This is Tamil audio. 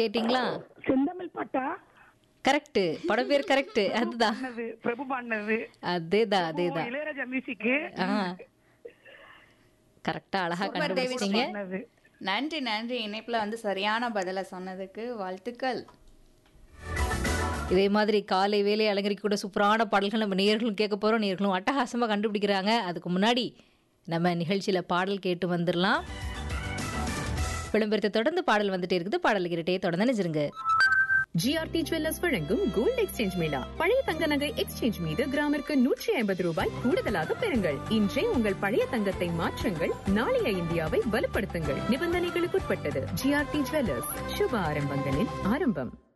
கேட்டிங்களா செந்தமிழ் பாட்டா கரெக்ட் படம் பேர் கரெக்ட் அதுதான் பண்ணது பிரபு பாடினது அதேதான் அதேதான் இளையராஜா மியூசிக்கு ஆ கரெக்டா அழகா Super, தேவி கண்டுபிடிச்சிங்க பண்ணது நன்றி நன்றி இணைப்புல வந்து சரியான பதில சொன்னதுக்கு வாழ்த்துக்கள் இதே மாதிரி காலை வேலை அலங்கரிக்க கூட சூப்பரான பாடல்கள் நம்ம நேர்களும் கேட்க போறோம் நேர்களும் அட்டகாசமா கண்டுபிடிக்கிறாங்க அதுக்கு முன்னாடி நம்ம நிகழ்ச்சியில பாடல் கேட்டு வந்துடலாம் விளம்பரத்தை தொடர்ந்து பாடல் வந்துட்டே இருக்குது பாடல் கேட்டே தொடர்ந்து நினைச்சிருங்க ஜிஆர்டி ஜுவல்லர்ஸ் வழங்கும் கோல்ட் எக்ஸ்சேஞ்ச் மேளா பழைய தங்க நகை எக்ஸ்சேஞ்ச் மீது கிராமிற்கு நூற்றி ஐம்பது ரூபாய் கூடுதலாக பெறுங்கள் இன்றே உங்கள் பழைய தங்கத்தை மாற்றுங்கள் நாளைய இந்தியாவை வலுப்படுத்துங்கள் நிபந்தனைகளுக்குட்பட்டது ஜிஆர்டி ஜுவல்லர்ஸ் சுப ஆரம்பங்களின் ஆரம்பம்